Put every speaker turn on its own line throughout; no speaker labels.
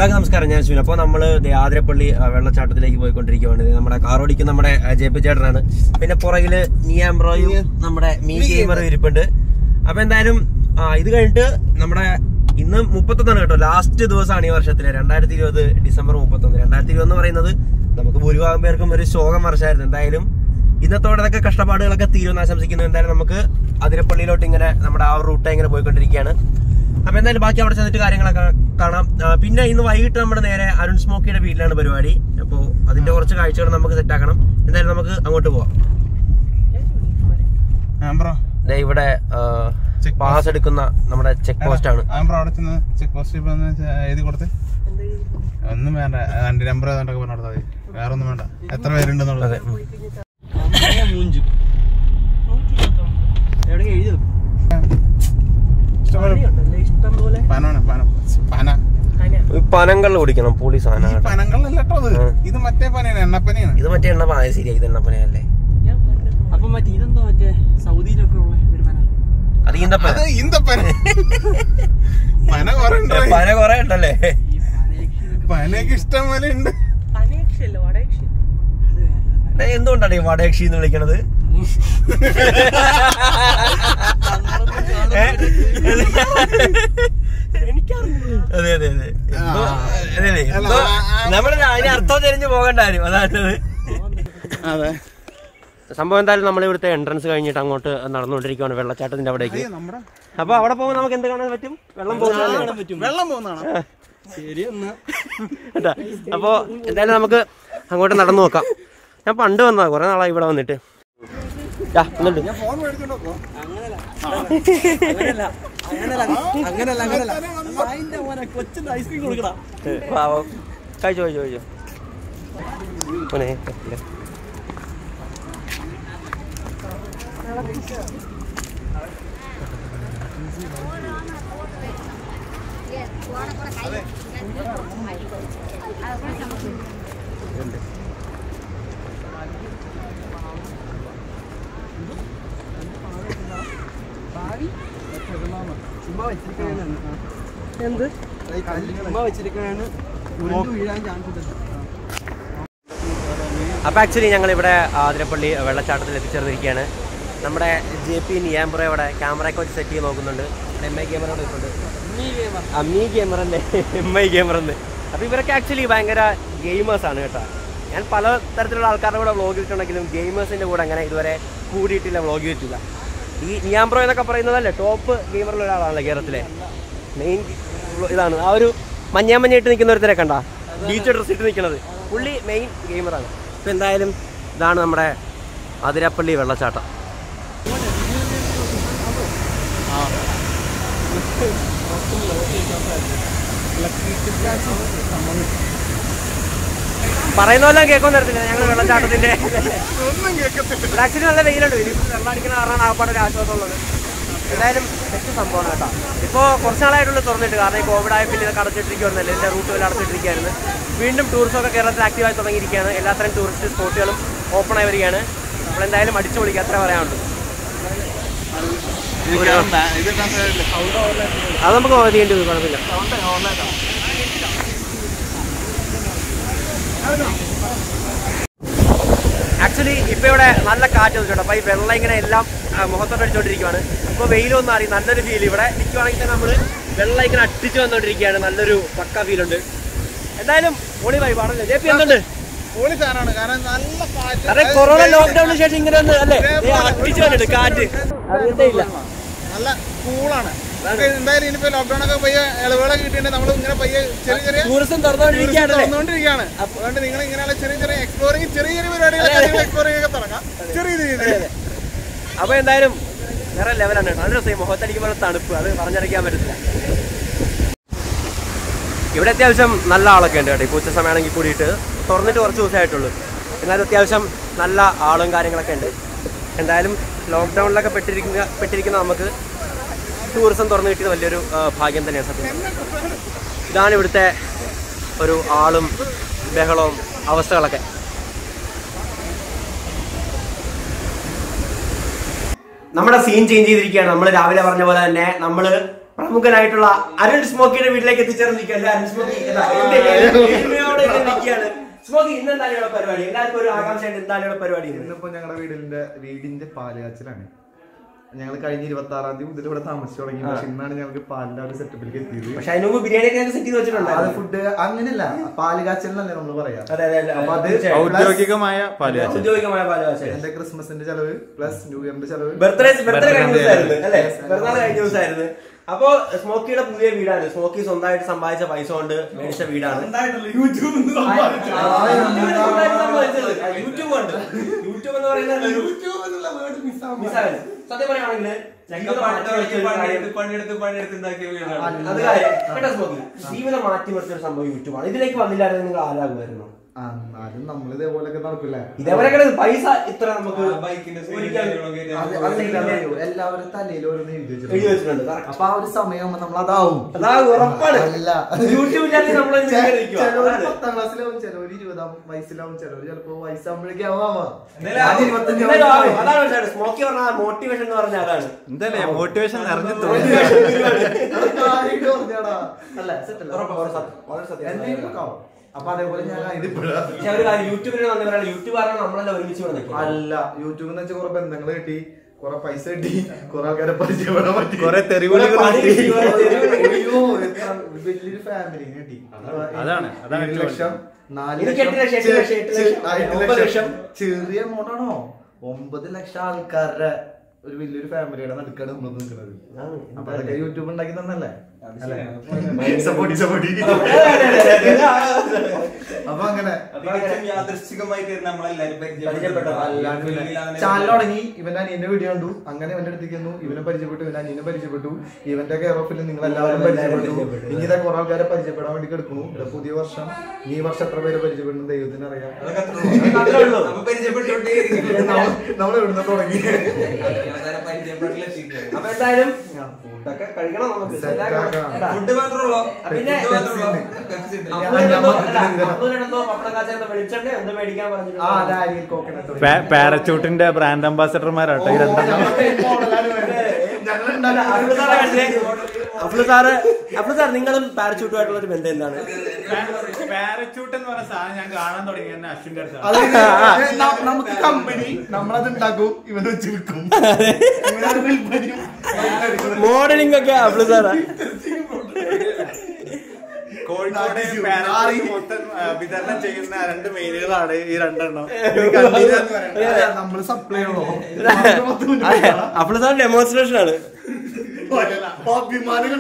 എല്ലാവർക്കും നമസ്കാരം ഞാൻ സുനിൽ അപ്പോൾ നമ്മൾ ആതിരപ്പള്ളി ആ, വെള്ളച്ചാട്ടത്തിലേക്ക് പോയിക്കൊണ്ടിരിക്കുകയാണ് ഇത് നമ്മുടെ കാർ ഓടിക്കുന്ന നമ്മുടെ ആ, ജെ പി ചേട്ടനാണ് പിന്നെ പുറകില് നിയാംബ്രോയും നമ്മുടെ മീ ഗെയിമറും ഇരിപ്പുണ്ട് അപ്പൊ എന്തായാലും ആ, ഇത് കഴിഞ്ഞിട്ട് നമ്മുടെ ഇന്ന് മുപ്പത്തൊന്നാണ് കേട്ടോ ലാസ്റ്റ് ദിവസമാണ് ഈ വർഷത്തിലെ രണ്ടായിരത്തി ഇരുപത് ഡിസംബർ മുപ്പത്തൊന്ന് രണ്ടായിരത്തി ഇരുപത് എന്ന് പറയുന്നത് നമുക്ക് ഭൂരിഭാഗം പേർക്കും ഒരു ശോകം വർഷമായിരുന്നു എന്തായാലും ഇന്നത്തോടെ ഇതൊക്കെ കഷ്ടപ്പാടുകളൊക്കെ തീരുമെന്ന് ആശംസിക്കുന്നു എന്തായാലും നമുക്ക് അതിരപ്പള്ളിയിലോട്ട് ഇങ്ങനെ നമ്മുടെ ആ റൂട്ട് ഇങ്ങനെ പോയിക്കൊണ്ടിരിക്കുകയാണ് അപ്പൊ എന്തായാലും ബാക്കി അവിടെ ചെന്നിട്ട് കാര്യങ്ങളൊക്കെ കാണാം ആ, പിന്നെ ഇന്ന് വൈകിട്ട് നമ്മുടെ നേരെ അരുൺ സ്മോക്കിയുടെ വീട്ടിലാണ് പരിപാടി അപ്പോ അതിന്റെ കുറച്ച് കാഴ്ചകൾ നമുക്ക് സെറ്റ് ആക്കണം എന്തായാലും നമുക്ക് അങ്ങോട്ട് പോവാം
ആംബ്രോ
ദേ ഇവിടെ
Check
പാസ് എടുക്കുന്ന നമ്മുടെ ചെക്ക് പോസ്റ്റ് ആണ്
ആംബ്രോ അവിടെ ചെന്ന് ചെക്ക് പോസ്റ്റിൽ വന്ന് എഴുതി കൊടുത്ത് ഒന്നും വേണ്ട രണ്ട് നമ്പർ ഏതാണ്ടൊക്കെ പറഞ്ഞു കൊടുത്താൽ മതി വേറെ ഒന്നും വേണ്ട എത്ര പേരുണ്ടെന്നുള്ളത്
അതെ ഉം.
ഇഷ്ടംപോലെ പനാണ് പന പന
ഈ പനങ്ങൾ കുടിക്കണം പുളി
ഈ
സാധനം കേട്ടോ.
പനങ്ങളല്ല കേട്ടോ അത്
ആ.
ഇത് മറ്റേ പനയാണ് എണ്ണപ്പനയാണ്
ഇത് മറ്റേ എണ്ണ പായ ശരിയാ ഇത് എണ്ണപ്പനയല്ലേ
അപ്പൊ മറ്റേ ഇതെന്തോ മറ്റേ സൗദിയിലൊക്കെ ഉള്ള ഒരു മന
അത് ഈന്തപ്പന
അത് ഈന്തപ്പന പന കുറെ ഉണ്ട്
പന കൊറേ ഉണ്ടല്ലേ
ഈ പനയക്ഷി
പനയൊക്കെ ഇഷ്ടം പോലെ ഉണ്ട്
പനയക്ഷല്ല വടയക്ഷി അത് വേറെ
ദേ, എന്തുകൊണ്ടാണ് ഈ വടയക്ഷി എന്ന് വിളിക്കണത് ഏ? അതെ അതെ അതെ എന്തോ- അതെ അതെ എന്തോ നമ്മള് അതിന് അർത്ഥം തിരിഞ്ഞു പോകണ്ടായിരുന്നു അതാണ്
അതെ
സംഭവം എന്തായാലും നമ്മൾ ഇവിടുത്തെ എൻട്രൻസ് കഴിഞ്ഞിട്ട് അങ്ങോട്ട് നടന്നുകൊണ്ടിരിക്കുകയാണ് വെള്ളച്ചാട്ടത്തിന്റെ അവിടേക്ക്
നമ്മുടെ
അപ്പൊ അവിടെ പോകുമ്പോൾ നമുക്ക് എന്ത് കാണാൻ പറ്റും വെള്ളം പോകുന്നതല്ലേ
വെള്ളം പോകുന്നതാണ്
ശരി എന്നാ
കേട്ടാ അപ്പൊ എന്തായാലും നമുക്ക് അങ്ങോട്ട് നടന്നു നോക്കാം ഞാൻ പണ്ട് വന്നതാ കുറെ നാളായി ഇവിടെ വന്നിട്ട് യാ, എന്നിട്ട്
ഫോൺ മേടിച്ചോണ്ടോ
അങ്ങനല്ല അങ്ങനല്ല അങ്ങനല്ല അങ്ങനല്ല അങ്ങനല്ല അതിന്റെ മോനെ കൊച്ചിന്റെ ഐസ്ക്രീം കൊടുക്കടാ
പാവം കഴിച്ചോ കഴിച്ചോ കഴിച്ചോ മോനെ ഇല്ല.
ചുമ്മാ വെച്ചിരിക്കണേന്ന് എന്ത് ചുമ്മാ വെച്ചിരിക്കണേന്ന് ഉരുണ്ട് വീഴാൻ ചാൻസ് ഉണ്ട്
അപ്പൊ ആക്ച്വലി ഞങ്ങൾ ഇവിടെ ആതിരപ്പള്ളി വെള്ളച്ചാട്ടത്തിൽ എത്തിച്ചേർന്നിരിക്കുകയാണ് നമ്മുടെ ജെ പി നിയാംബ്രോ ഇവിടെ ക്യാമറയൊക്കെ വെച്ച് സെറ്റ് ചെയ്ത് നോക്കുന്നുണ്ട് എം ഐ ക്യാമറ ഇവിടെ ഇട്ടുണ്ട് അമ്മി ഗെയിമറല്ലേ എം ഐ ഗെയിമറന്ന് അപ്പോൾ ഇവരൊക്കെ ആക്ച്വലി ഭയങ്കര ഗെയിമേഴ്സ് ആണ് കേട്ടോ ഞാൻ പല തരത്തിലുള്ള ആൾക്കാരുടെ കൂടെ വ്ളോഗ് ചെയ്തിട്ടുണ്ടെങ്കിലും ഗെയിമേഴ്സിൻ്റെ കൂടെ അങ്ങനെ ഇതുവരെ കൂടിയിട്ടില്ല വ്ളോഗ് ചെയ്തിട്ടില്ല ഈ നിയാംബ്രോ എന്നൊക്കെ പറയുന്നതല്ലേ ടോപ്പ് ഗെയിമറിൽ ഒരാളാണല്ലോ കേരളത്തിലെ മെയിൻ ഇതാണ് ആ ഒരു മഞ്ഞാമഞ്ഞായിട്ട് നിൽക്കുന്ന ഒരുത്തരെ കണ്ട ബീച്ച് ഡ്രസ് ഇട്ട് നിൽക്കുന്നത് പുള്ളി മെയിൻ ഗെയിമറാണ് അപ്പോൾ എന്തായാലും ഇതാണ് നമ്മുടെ അതിരപ്പള്ളി വെള്ളച്ചാട്ടം പറയുന്ന പോലെ കേൾക്കാൻ തരത്തില്ല ഞങ്ങൾ വെള്ളച്ചാട്ടത്തിന്റെ
ഒന്നും കേൾക്കത്തില്ല
ആക്ച്വലി നല്ല വെയിലുണ്ട് ഇനി വെള്ളം അടിക്കുന്ന കാരണം ആപ്പാടെ ഒരു ആശ്വാസമുള്ളത് എന്തായാലും തെറ്റ് സംഭവമാണ് കേട്ടോ ഇപ്പോൾ കുറച്ച് നാളായിട്ടുള്ള തുറന്നിട്ട് കാരണം ഈ കോവിഡ് ആയ പിന്നെ ഇതൊക്കെ അടച്ചിട്ടിരിക്കുവായിരുന്നല്ലോ എല്ലാ റൂട്ടുകളും അടച്ചിട്ടിരിക്കുകയായിരുന്നു വീണ്ടും ടൂറിസമൊക്കെ കേരളത്തിൽ ആക്റ്റീവായി തുടങ്ങിയിരിക്കുകയാണ് എല്ലാത്തരം ടൂറിസ്റ്റ് സ്പോട്ടുകളും ഓപ്പൺ ആയി വരികയാണ് അപ്പോൾ എന്തായാലും അടിച്ചു പൊളിക്കുക അത്ര പറയാനുണ്ട്
ഇത് ട്രാൻസ്ലേറ്റ്
അത് നമുക്ക് ചെയ്യേണ്ടി വരും കുഴപ്പമില്ല ആക്ച്വലി ഇപ്പൊ ഇവിടെ നല്ല കാറ്റ് വന്നിട്ടുണ്ട് അപ്പൊ ഈ വെള്ളം ഇങ്ങനെ എല്ലാം ആ, മുഖത്തോട്ട് അടിച്ചോണ്ടിരിക്കുവാണ് ഇപ്പൊ വെയിലൊന്നും അറിയും നല്ലൊരു ഫീൽ ഇവിടെ നിൽക്കുവാണെങ്കിൽ തന്നെ നമ്മള് വെള്ളം ഇങ്ങനെ അട്ടിച്ചു വന്നോണ്ടിരിക്കുകയാണ് നല്ലൊരു പക്ക ഫീൽ ഉണ്ട് എന്തായാലും ഓളി വൈ പറഞ്ഞില്ല ജെ പി എന്തുണ്ട്
പൊളി സാധനമാണ് കാരണം നല്ല കാറ്റ്
കാരണം കൊറോണ ലോക്ക്ഡൌണിന് ശേഷം ഇങ്ങനെ ഒന്ന് അല്ലേ ദേ അട്ടിച്ചു വന്നിട്ട് കാറ്റ് അറിയത്തേ ഇല്ല
നല്ല കൂളാണ് എന്തായാലും ഇനിയിപ്പോ ലോക്ക്ഡൌൺ ഒക്കെ പയ്യെ ഇളവുകളൊക്കെ കിട്ടിയിട്ട് നമ്മൾ ഇങ്ങനെ പയ്യെ ചെറിയ ചെറിയ
ടൂറിസം തുറന്നുകൊണ്ടിരിക്കുകയാണല്ലേ
തുറന്നുകൊണ്ടിരിക്കുകയാണ് അതുകൊണ്ട് നിങ്ങൾ ഇങ്ങനെയുള്ള ചെറിയ ചെറിയ എക്സ്പ്ലോറിങ് ചെറിയ ചെറിയ പരിപാടികളൊക്കെ എക്സ്പ്ലോറിംഗ് ഒക്കെ തുടങ്ങാം ചെറിയ രീതിയിൽ
അപ്പൊ എന്തായാലും വേറെ ലെവലാണ് കേട്ടോ നല്ല രസം മുഖത്തടിക്കുമ്പോൾ തണുപ്പ് അത് പറഞ്ഞറിയിക്കാൻ പറ്റത്തില്ല ഇവിടെ അത്യാവശ്യം നല്ല ആളൊക്കെ ഉണ്ട് കേട്ടോ ഇപ്പോൾ ഉച്ച സമയമാണെങ്കിൽ കൂടിയിട്ട് തുറന്നിട്ട് കുറച്ച് ദിവസമായിട്ടുള്ളൂ എന്നാലും അത്യാവശ്യം നല്ല ആളും കാര്യങ്ങളൊക്കെ ഉണ്ട് എന്തായാലും ലോക്ക്ഡൗണിലൊക്കെ പെട്ടിരിക്കുന്ന പെട്ടിരിക്കുന്ന നമുക്ക് ടൂറിസം തുറന്നു കിട്ടിയത് വലിയൊരു ആ, ഭാഗ്യം തന്നെയാണ് സത്യം ഇതാണ് ഇവിടുത്തെ ഒരു ആളും ബഹളവും അവസ്ഥകളൊക്കെ നമ്മുടെ സീൻ ചേഞ്ച് ചെയ്തിരിക്കുകയാണ് നമ്മൾ രാവിലെ പറഞ്ഞ പോലെ തന്നെ നമ്മൾ പ്രമുഖനായിട്ടുള്ള അരുൺ സ്മോക്കിയുടെ വീട്ടിലേക്ക് എത്തിച്ചേർന്നിരിക്കുകയല്ലേ അരുൺ സ്മോക്കി ഇതാ, എന്റെ എളിമയോടെ ഇങ്ങനെ നിൽക്കുകയാണ് സ്മോക്കി ഇന്ന് എന്താണ് ഇവിടെ പരിപാടി എല്ലാവർക്കും ഒരു ആകാംക്ഷയുണ്ട് എന്താണ് ഇവിടെ പരിപാടി ഇന്ന്?
ഇന്നിപ്പോ ഞങ്ങളുടെ വീടിന്റെ വീടിന്റെ പാല് കാച്ചലാണ് ഞങ്ങൾ കഴിഞ്ഞ ഇരുപത്തി ആറാം തീയതി മുതൽ ഇവിടെ താമസിച്ചു തുടങ്ങി പക്ഷെ ഇന്നാണ് ഞങ്ങൾക്ക് പാലിന്റെ ആ ഒരു സെറ്റപ്പിലേക്ക് എത്തിയത്
പക്ഷെ അതിന് മുമ്പ് ബിരിയാണി ഒക്കെ സെറ്റ് ചെയ്ത്
അത്
വെച്ചിട്ടുണ്ടായിരുന്നു
ഫുഡ് അങ്ങനെയല്ല പാല് കാച്ചലിനല്ലേ നമ്മൾ പറയാ
അതെ അതെ അതെ.
അപ്പൊ അത്
തീർച്ചയായും.
ഔദ്യോഗികമായ പാലുകാച്ചൽ
ഔദ്യോഗികമായ പാലുകാച്ചൽ
എന്റെ ക്രിസ്മസിന്റെ ചെലവ് പ്ലസ് ന്യൂ ഇയറിന്റെ ചെലവ്
ബർത്ത്ഡേ ബർത്ത്ഡേ കഴിഞ്ഞ
Birthday
ദിവസമായിരുന്നു അല്ലേ
Yes.
പിറന്നാൾ കഴിഞ്ഞ ദിവസമായിരുന്നു അപ്പോ സ്മോക്കിയുടെ പുതിയ വീടാണ് സ്മോക്കി സ്വന്തമായിട്ട് സമ്പാദിച്ച പൈസ കൊണ്ട് മേടിച്ച വീടാണ് യൂട്യൂബ് യൂട്യൂബ് ഉണ്ട് യൂട്യൂബ് എന്ന് പറയുന്നത് ഒരു മിസ്സാണ്. സത്യം പറയുകയാണെങ്കിൽ ജീവിതം മാറ്റിമറിച്ച ഒരു കാര്യം-
പണിയെടുത്ത് പണിയെടുത്ത് ഉണ്ടാക്കിയ വീടാണ്
അത് കാര്യം കേട്ടോ സ്മോക്കി ജീവിതം മാറ്റിമറിച്ച ഒരു സംഭവം യൂട്യൂബാണ് ഇതിലേക്ക് വന്നില്ലായിരുന്നു നിങ്ങൾ ആരാകുമായിരുന്നു
ആ, എന്നാലും നമ്മൾ ഇതേപോലെയൊക്കെ നടക്കില്ല
ഇതേപോലെ പൈസ ഇത്ര നമുക്ക്
ആ, ബൈക്കിന്റെ screen
ഒരിക്കൽ
കാര്യങ്ങളൊക്കെ ആയിട്ട്
അത് അതെന്താ അറിയോ? എല്ലാവരും തലയിൽ ഓരോന്ന് എഴുതി
എഴുതി
വെച്ചിട്ടുണ്ട്
വെച്ചിട്ടുണ്ട് correct.
അപ്പൊ ആ ഒരു സമയം നമ്മൾ അതാവും
അതാ ഉറപ്പാണ്
അല്ല
യൂട്യൂബിലാണ് നമ്മൾ
ചിലവര് പത്താം ക്ലാസ്സിലാവും ചിലവര് ഇരുപതാം വയസ്സിലാവും ചിലവര് ചിലപ്പോ വയസ്സാകുമ്പോഴേക്കും ആവാം ഞാൻ ഇരുപത്തഞ്ച് വയസ്സായി.
അതാണ് സ്മോക്കി പറഞ്ഞ മോട്ടിവേഷൻ എന്ന് പറഞ്ഞ അതാണ്
എന്തല്ലേ മോട്ടിവേഷൻ നിറഞ്ഞു
അത് കാര്യമായിട്ട് പറഞ്ഞാടാ. അല്ല, set അല്ലേ?
ഉറപ്പാ, ഉറപ്പാ, സത്യം. വളരെ സത്യം.
എന്തെങ്കിലും ഒക്കെ ആവും. അപ്പൊ അതേപോലെ ഞാൻ ഇതിപ്പോഴാ
പക്ഷെ ഒരു കാര്യം യൂട്യൂബിന് നന്ദി പറയാൻ യൂട്യൂബ് കാരണം നമ്മളെല്ലാം ഒരുമിച്ച് ഇവിടെ നിൽക്കും
അല്ല യൂട്യൂബിൽ നിന്ന് വെച്ചാൽ കുറെ ബന്ധങ്ങൾ കിട്ടി കുറെ പൈസ കിട്ടി കുറെ ആൾക്കാരെ പരിചയപ്പെടാൻ പറ്റി
കുറെ തെറിവിളികൾ
പണി കിട്ടി, കുറെ തെരുവ്
അയ്യോ, എത്ര വലിയൊരു ഫാമിലി കിട്ടി
അതാണ്, അതാണ്
ഏഴ്
ഏറ്റവും
ലക്ഷം നാല്
ഇത് എട്ട് ലക്ഷം, എട്ട് ലക്ഷം, എട്ട് ലക്ഷം,
ആ, എട്ട്
ഒമ്പത്
ലക്ഷം
ലക്ഷം.
ചെറിയ എമൗണ്ട് ആണോ ഒമ്പത് ലക്ഷം ആൾക്കാരുടെ ഒരു വലിയൊരു ഫാമിലിയുടെ നടുക്കാണ് നമ്മൾ നിൽക്കുന്നത്
ആണ്.
അപ്പൊ അതൊക്കെ യൂട്യൂബ് ഉണ്ടാക്കി തന്നല്ലേ സപ്പോർട്ടി സപ്പോർട്ടി അപ്പൊ അങ്ങനെ
തികച്ചും യാദൃശ്ചികമായിട്ട് നമ്മളെല്ലാരും
പരിചയപ്പെട്ടത്.
ചാനൽ തുടങ്ങി ഇവന്റെ അനിയന്റെ വീഡിയോ കണ്ടു അങ്ങനെ ഇവന്റെ അടുത്തേക്ക് വന്നു ഇവനെ പരിചയപ്പെട്ടു ഇവന്റെ അനിയനെ പരിചയപ്പെട്ടു ഇവന്റെ കെയർ ഓഫിൽ നിങ്ങൾ എല്ലാവരും പരിചയപ്പെട്ടു ഇനി ഇതാ കുറെ ആൾക്കാരെ പരിചയപ്പെടാൻ വേണ്ടി കിടക്കുന്നു ഇവിടെ പുതിയ വർഷം ഈ വർഷം എത്ര പേര് പരിചയപ്പെടുന്നു ദൈവത്തിന് അറിയാം
അത്രേ ഉള്ളൂ.
അപ്പൊ പരിചയപ്പെട്ടുകൊണ്ടേ
നമ്മൾ ഇവിടുന്ന് തുടങ്ങി
പരിചയപ്പെട്ടില്ല
അപ്പൊ എന്തായാലും ഫുഡൊക്കെ കഴിക്കണം നമുക്ക്
Set ആക്കാം.
കേട്ടാ?
ഫുഡ് മാത്രമുള്ളൂ
പിന്നെ
ഫുഡ് മാത്രമുള്ളൂ
Pepsi ഉണ്ട്.
അപ്പൂനെന്തോ-
ഞാൻ-
അല്ല,
ഞാൻ-
അപ്പൂനെന്തോ പപ്പടം കാച്ചാൻ വെളിച്ചെണ്ണ എന്ത് മേടിക്കാൻ
ആ
പറഞ്ഞിട്ടുണ്ട്
ഡാരിയിൽ കോക്കനട്ട്
പാരച്ചൂട്ടിന്റെ ബ്രാൻഡ് അംബാസഡർമാരാട്ടോ ഈ രണ്ടെണ്ണം
അഫ്ലു സാറെ കണ്ടില്ലേ? അഫ്ലു സാറ് അഫ്ലു സാർ നിങ്ങളും പാരച്യൂട്ടുമായിട്ടുള്ള ഒരു ബന്ധം എന്താണ്
പാരച്ചൂട്ട് എന്ന് പറഞ്ഞ സാധനം ഞാൻ കാണാൻ തുടങ്ങി തന്നെ അശ്വിന്റെ അടുത്ത്
അത് ന- നമുക്ക് കമ്പനി നമ്മളത് ഉണ്ടാക്കും ഇവന് വെച്ച് വിൽക്കും ഇവനത് വിൽപ്പനയും
മോഡലിംഗ് ഒക്കെ അഫ്ലു സാറാ
കോഴിക്കോട് പാരച്ചൂട്ട് മൊത്തം ആ, വിതരണം ചെയ്യുന്ന രണ്ട് മെയിലുകളാണ് ഈ രണ്ടെണ്ണം ഇത് കണ്ടീല എന്ന് പറയുന്നത്.
നമ്മള് സപ്ലൈ ചെയ്യണോ
അഫ്ലു സാർ ഡെമോൺസ്ട്രേഷൻ ആണ്
അഭിമാനം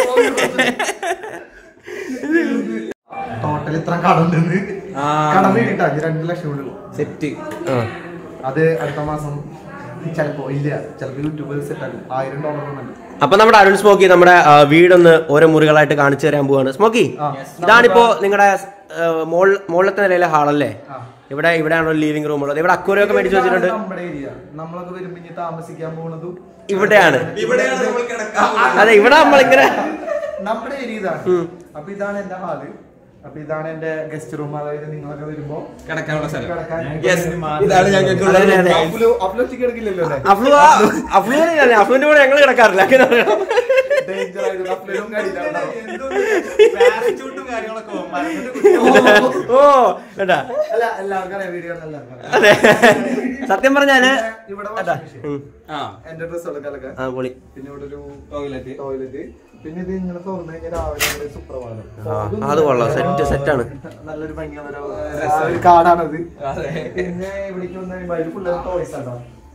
ടോട്ടൽ ഇത്ര കടണ്ടെന്ന് കടം വീട്ടാ രണ്ട് ലക്ഷം ഉള്ളൂ
സെറ്റ്
അത് അടുത്ത മാസം ചിലപ്പോ ഇല്ല ചിലപ്പോ യൂട്യൂബിൽ സെറ്റ് ആക്കും ആയിരം ഡോളർ ഉണ്ട്
അപ്പൊ നമ്മുടെ അരുൺ സ്മോക്കി നമ്മുടെ ആ, വീടൊന്ന് ഓരോ മുറികളായിട്ട് കാണിച്ചു തരാൻ പോവാണ് സ്മോക്കി
ആ.
ഇതാണിപ്പോ നിങ്ങളുടെ മോൾ മുകളിലത്തെ നിലയിലെ ഹാളല്ലേ
ആ.
ഇവിടെ ഇവിടെയാണോ ലിവിംഗ് റൂം ഉള്ളത് ഇവിടെ അക്വറിയം ഒക്കെ മേടിച്ചു വെച്ചിട്ടുണ്ട്
ഇതാണ് നമ്മുടെ ഏരിയ നമ്മളൊക്കെ വരുമ്പോ ഇനി താമസിക്കാൻ പോകുന്നതും
ഇവിടെയാണ്
ഇവിടെയാണ് നമ്മൾ കിടക്കാൻ
അതെ ഇവിടെ നമ്മളിങ്ങനെ
നമ്മുടെ ഏരിയ ഇതാണ്
ഉം.
അപ്പൊ ഇതാണ് എന്റെ ഹാള് അപ്പൊ ഇതാണ് എന്റെ ഗസ്റ്റ് റൂം അതായത് നിങ്ങളൊക്കെ വരുമ്പോ
കിടക്കാനുള്ള സ്ഥലം
കിടക്കാൻ
Yes, ഇതാണ് ഞങ്ങൾക്കുള്ള
അതെ, അതെ.
അഫ്ലു- അഫ്ലു ഒറ്റയ്ക്ക് കിടക്കില്ലല്ലോ അല്ലേ
അഫ്ലു അഫ്ലു അഫ്ലുവിന്റെ കൂടെ ഞങ്ങൾ കിടക്കാറില്ല അങ്ങനെ അറിയണം.
ഡേഞ്ചർ ആയിട്ട് അഫ്ലുവിനും കടിയിലുണ്ടാവും.
പാരച്ചൂട്ടും കാര്യങ്ങളൊക്കെ പോകും. മരത്തിന്റെ കുറ്റി
ഓ കേട്ടാ
അല്ല എല്ലാവർക്കും അറിയാം വീഡിയോ എല്ലാവർക്കും അറിയാം.
അതെ സത്യം പറഞ്ഞാല്
പിന്നെ ഇവിടെ
അതാ.
washing machine.
ഉം.
ആ
എന്റെ ഡ്രസ് എടുക്കാനൊക്കെ
ആ പൊളി
പിന്നെ ഇവിടെ ഒരു
ടോയ്ലറ്റ്
ടോയ്ലറ്റ് പിന്നെ ഇത് ഇങ്ങനെ തുറന്നു കഴിഞ്ഞാൽ രാവിലെ നമ്മുടെ സുപ്രഭാതം
ആ, അത് കൊള്ളാം. Set, set ആണ്.
നല്ലൊരു ഭംഗിയുള്ള ഒരു- ആ, ഒരു കാടാണത് പിന്നെ ഇവിടേക്ക് വന്നു കഴിയുമ്പോൾ അതിൽ ഫുള്ള് ടോയ്സ് ആണോ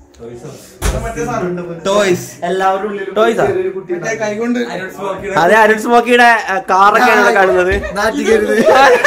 ടോയ്സ്
എല്ലാവരും ഉള്ളിൽ
Toys ആ?
ചെറിയൊരു കുട്ടി ഉണ്ടാവും.
കൈകൊണ്ട്
അതെ അരുൺ സ്മോക്കിയുടെ ആ, കാറൊക്കെയാണ് ഇവിടെ കാണുന്നത്
നാറ്റിക്കരുത്.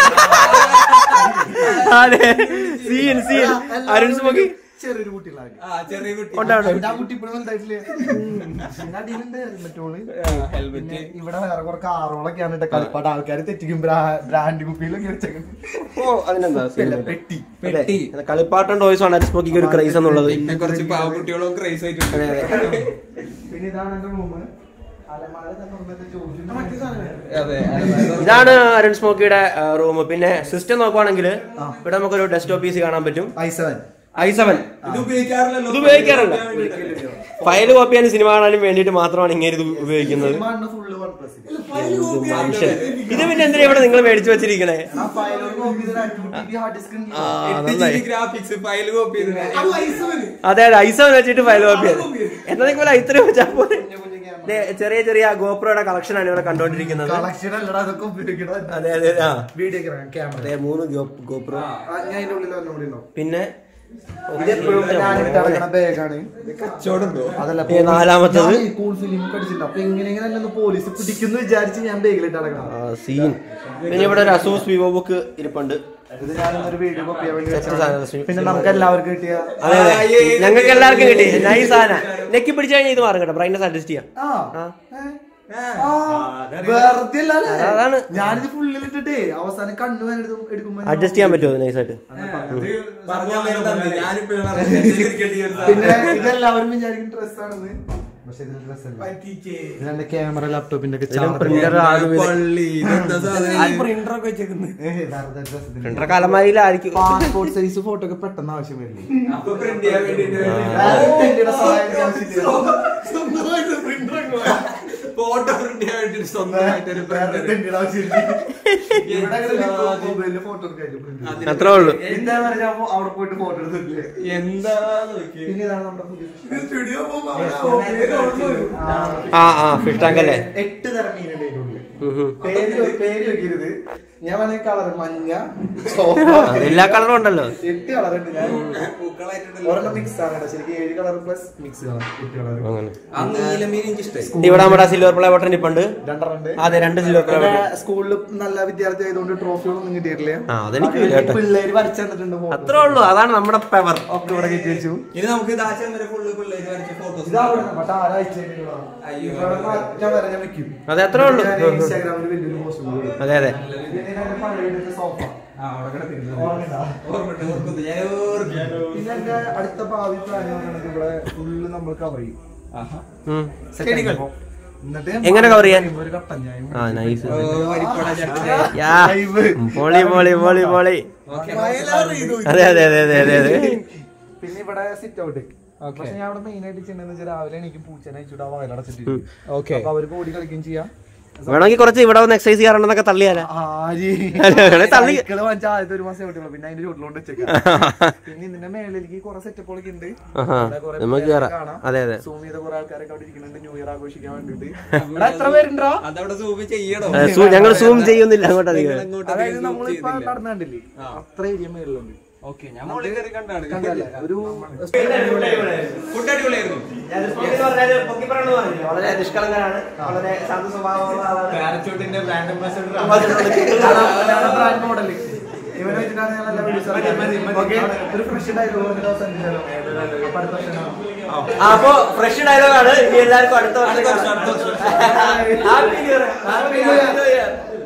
അതെ സീൻ സീൻ അരുൺ സ്മോക്കി
ചെറിയൊരു കുട്ടികളാണ്
ആ ചെറിയ കുട്ടി
കൊണ്ടാണ്
ആ കുട്ടി ഇപ്പോഴും വലുതായിട്ടില്ലേ പിന്നെ അടിയിലുണ്ട് ഹെൽമെറ്റ് ഓള്
ഹെൽമെറ്റ്
പിന്നെ ഇവിടെ വേറെ കുറെ കാറുകളൊക്കെയാണ് കേട്ടോ കളിപ്പാട്ട് ആൾക്കാർ തെറ്റിക്കും ബ്രാൻഡ് കുപ്പിയിലൊക്കെ വെച്ചേക്കുന്നത്
ഓ അതിനെന്താ
അല്ല, പെട്ടി
പെട്ടി.
അതെ, കളിപ്പാട്ടം ടോയ്സ് ആണ് അരുൺ സ്മോക്കിക്ക് ഒരു ക്രൈസ് എന്നുള്ളത്
പിന്നെ കുറച്ച് പാവക്കുട്ടികളും ക്രൈസ് ആയിട്ടുണ്ട്
അതെ, അതെ.
പിന്നെ ഇതാണ് എന്റെ റൂം അലമാര മറ്റേ സാധനം
അതെ
ഇതാണ് അരുൺ സ്മോക്കിയുടെ റൂം പിന്നെ സിസ്റ്റം നോക്കുവാണെങ്കിൽ ഇവിടെ നമുക്കൊരു ഡെസ്ക്ടോപ്പ് പീസ് കാണാൻ പറ്റും
ഐ സെവൻ
ഐ സെവൻ
ഇത് ഉപയോഗിക്കാറില്ലല്ലോ
ഇത് ഉപയോഗിക്കാറില്ല ഫയൽ കോപ്പി ചെയ്യാൻ സിനിമ കാണാനും വേണ്ടിയിട്ട് മാത്രമാണ് ഇങ്ങനെ ഇത് ഉപയോഗിക്കുന്നത്
ഫുള്ള് വൺ പ്ലസ്
മനുഷ്യൻ ഇത് പിന്നെ എന്തിനാ ഇവിടെ നിങ്ങൾ മേടിച്ചു വെച്ചിരിക്കണേ
ആ ഫയലോട് കോപ്പി ചെയ്ത ഹാർഡ് ഡിസ്ക്
ആ നന്നായി
ഗ്രാഫിക്സ് ഫയൽ കോപ്പി ചെയ്ത്
അതെ അതെ ഐ സെവൻ വെച്ചിട്ട് ഫയൽ കോപ്പി ചെയ്ത് എന്നതൊക്കെ പോലെ ഇത്രയും വെച്ചാൽ പോലെ ദേ, ചെറിയ ചെറിയ ഗോപ്രോയുടെ കളക്ഷൻ ആണ് ഇവിടെ കണ്ടോണ്ടിരിക്കുന്നത്
കളക്ഷൻ അല്ലടാ അതൊക്കെ ഉപയോഗിക്കണം
അതെ അതെ ആ
വീഡിയോ ക്യാമറ
അതെ മൂന്ന് ഗോപ്രോ
ഞാൻ അതിന്റെ ഉള്ളിൽ ഒന്നും കൂടി ഉണ്ടാവും
പിന്നെ
ഇതെപ്പോഴും ഞാൻ ഇട്ട് നടക്കണ ബാഗാണ് അതല്ല
ഈ നാലാമത്തത്?
കൂൾ ഫിലിം കടിച്ചിട്ടുണ്ട് അപ്പൊ എങ്ങനെ എങ്ങനെ പോലീസ് പിടിക്കുന്നു വിചാരിച്ച് ഞാൻ ബാഗിലിട്ട് നടക്കണം
ആ, സീൻ പിന്നെ ഇവിടെ ഒരു അസൂസ് വിവോ ബുക്ക് ഇരിപ്പുണ്ട്
ഇത് ഞാനൊരു വീഡിയോ കോപ്പി ചെയ്യാൻ വേണ്ടി
Set
വെച്ചതാണ്.
സാധനം.
പിന്നെ നമുക്ക് എല്ലാവർക്കും കിട്ടിയ
അതെ അതെ ഞങ്ങൾക്ക് എല്ലാവർക്കും കിട്ടി നൈസ് സാധന നെക്കി പിടിച്ചു കഴിഞ്ഞാൽ ഇത് മാറും കേട്ടോ ബ്രൈറ്റ്നസ് അഡ്ജസ്റ്റ് ചെയ്യാം
ആ
ആ.
ഏ? ആ, വെറുതെ അല്ലല്ലേ?
അതാണ്.
ഞാനിത് ഫുള്ളിലിട്ടിട്ടേ അവസാനം കണ്ണു വേന എടുക്കുമ്പോ
അഡ്ജസ്റ്റ് ചെയ്യാൻ പറ്റുമോ നൈസായിട്ട്
പിന്നെ ഇതെല്ലാവരും വിചാരിക്കും ഡ്രസ് ആണെന്ന് പക്ഷെ ഇതിൽ ഡ്രസ് അല്ല ഇതിന്റെ ക്യാമറ ലാപ്ടോപ്പിന്റെ ഒക്കെ
പ്രിന്റർ
പ്രിന്റർ ഒക്കെ വെച്ചേക്കുന്നത്
പ്രിന്റർ കലമാരിയിലായിരിക്കും
പാസ്പോർട്ട് സൈസ് ഫോട്ടോ ഒക്കെ പെട്ടെന്ന് ആവശ്യം വരില്ലേ
അപ്പൊ പ്രിന്റ് ചെയ്യാൻ വേണ്ടിട്ട്
ഇന്ത്യയുടെ സഹായം ആവശ്യമില്ല.
ഫോട്ടോ പ്രിന്റ് ചെയ്യാൻ വേണ്ടിട്ട് സ്വന്തമായിട്ട് ഒരു
വേറെ
പ്രിന്റർ
ഇന്ത്യയുടെ ആവശ്യമില്ല. ഇവിടെ അങ്ങനെ മൊബൈലില് ഫോട്ടോ എടുക്കാനും print.
അത്രേ ഉള്ളൂ
എന്താ പറയാ ഞാൻ അവിടെ പോയിട്ട് ഫോട്ടോ എടുത്തില്ലേ
എന്താ നോക്കി
പിന്നെ ഇതാണ് നമ്മുടെ പുതിയ
സ്റ്റുഡിയോ
ആ ആ ഫിഷ് ടാങ്ക് അല്ലേ
എട്ട് തരം മീനുണ്ട് ഇതിന്റെ ഉള്ളിൽ
ഉം, ഉം.
പേര് പേര് വെക്കരുത് ഞാൻ പറഞ്ഞ കളർ മഞ്ഞ
ആ,
ചോപ്പ
എല്ലാ കളറും ഉണ്ടല്ലോ
എട്ട് കളർ ഉണ്ട് ഞാൻ ഒരെണ്ണം മിക്സ് ആണ് കേട്ടോ ശരിക്കും ഏഴ് കളർ പ്ലസ് മിക്സ് ആണ് എട്ട് കളർ
അങ്ങനെ
ആ നീലമീൻ എനിക്ക് ഇഷ്ടമായി
ഇവിടെ നമ്മുടെ സിൽവർ പ്ലേ ബട്ടൺ ഇപ്പുണ്ട്
രണ്ടെണ്ണം ഉണ്ട്
അതെ രണ്ട് സിൽവർ പ്ലേ ബട്ടൺ
സ്കൂളിൽ നല്ല വിദ്യാർത്ഥി ആയതുകൊണ്ട് ട്രോഫികളൊന്നും കിട്ടിയിട്ടില്ല
ആ അതെനിക്ക് ഇല്ല കേട്ടോ
പിള്ളേര് വരച്ചു തന്നിട്ടുണ്ട് photo.
അത്രേ ഉള്ളൂ അതാണ് നമ്മുടെ പവർ
ഒക്കെ ഇവിടെ കിട്ടി വെച്ചു
ഇനി നമുക്ക് ഇതാച്ചാൽ വരെ ഫുള്ള് പിള്ളേര് വരച്ച ഫോട്ടോസ്
ഇതാണ് പക്ഷെ ആരാഴ്ച
അയ്യോ.
ഞാൻ വരെ ഞാൻ വെക്കും
അതെ അത്രേ ഉള്ളൂ
ഞാൻ ഇൻസ്റ്റാഗ്രാമിൽ വലിയൊരു പോസ്റ്റ്
അതെ അതെ
പിന്നെ ഇതിന്റെ പഴയ സോഫ
ആ അവിടെ കിടക്കുന്നു
ഓർമ്മയുണ്ടോ?
ഓർമ്മയുണ്ട് ഓർക്കുന്നു ഞാൻ ഓർക്കുന്നു
പിന്നെ എന്റെ അടുത്ത ഭാവി പ്ലാൻ പറയുന്നത് ഇവിടെ ഫുള്ള് നമ്മൾ കവർ ചെയ്യും
ആഹാ
ഉം.
Set ആക്കിയപ്പോ. എന്നിട്ട്
എങ്ങനെ cover ചെയ്യാൻ?
ഒരു കട്ടൻ ചായയും
ആ നൈസ്
ഓ, വരിപ്പട ചട്ട
യാ പൊളി പൊളി പൊളി പൊളി അതെ അതെ അതെ അതെ അതെ അതെ
പിന്നെ ഇവിടെ സിറ്റ് ഔട്ട് പക്ഷെ ഞാൻ അവിടെ മെയിൻ ആയിട്ട് ചെയ്യുന്നത് വെച്ചാൽ രാവിലെ എനിക്ക് പൂച്ചനെ അയച്ചുവിടാ വയലടച്ചിട്ട്
ഓക്കെ
അപ്പൊ അവർക്ക് ഓടി കളിക്കുകയും ചെയ്യാം
വേണമെങ്കിൽ കുറച്ച് ഇവിടെ വന്ന് എക്സസൈസ് ചെയ്യാറുണ്ടെന്നൊക്കെ തള്ളിയാലേ
ആര്
വേണേ തള്ളി
സൈക്കിള് വാങ്ങിച്ച ആദ്യത്തെ ഒരു മാസം ഓടിയുള്ളൂ പിന്നെ അതിന്റെ ചുട്ടിലോണ്ട് വെച്ചേക്കാം പിന്നെ ഇതിന്റെ മേളിലേക്ക് കുറെ സെറ്റപ്പുകളൊക്കെ ഉണ്ട്
ആഹാ,
ഇവിടെ കുറെ
നമുക്ക്
പിള്ളേരെ
കയറാം
കാണാം.
അതെ അതെ
സൂം ചെയ്ത കുറെ ആൾക്കാരൊക്കെ അവിടെ ഇരിക്കുന്നുണ്ട് ന്യൂ ഇയർ ആഘോഷിക്കാൻ വേണ്ടിട്ട് ഇവിടെ എത്ര പേരുണ്ടോ
അതവിടെ സൂം ചെയ്യണോ
ഞങ്ങൾ സൂം ചെയ്യുന്നില്ല അങ്ങോട്ട് അധികം
അതായത് നമ്മളിപ്പോ നടന്നു കണ്ടില്ലേ അത്ര ഏരിയ മേളിലുണ്ട്
ഓക്കെ ഞാൻ മുകളിൽ കയറി കണ്ടാണ്
കണ്ടല്ലേ ഒരു
ഫുഡ് അടിപൊളിയായിരുന്നു
വളരെ നിഷ്കളങ്കനാണ് വളരെ ശാന്ത സ്വഭാവമുള്ള ആളാണ്
പാരച്ചൂട്ടിന്റെ ബ്രാൻഡ് അംബാസഡർ
ബ്രാൻഡ് മോഡൽ ഇവനെ വെച്ചിട്ടാണ് ഞാൻ നല്ല വീഡിയോസ് ഓക്കെ ഒരു ഫ്രഷ് ഡയലോഗ് ഒരു ദിവസം ഉണ്ടല്ലോ. അപ്പൊ അടുത്ത വർഷം കാണാം.
അപ്പൊ ഫ്രഷ് ഡയലോഗാണ് ഇനി എല്ലാവർക്കും അടുത്ത വർഷം
അടുത്ത വർഷം, അടുത്ത വർഷം.
Happy new year happy new year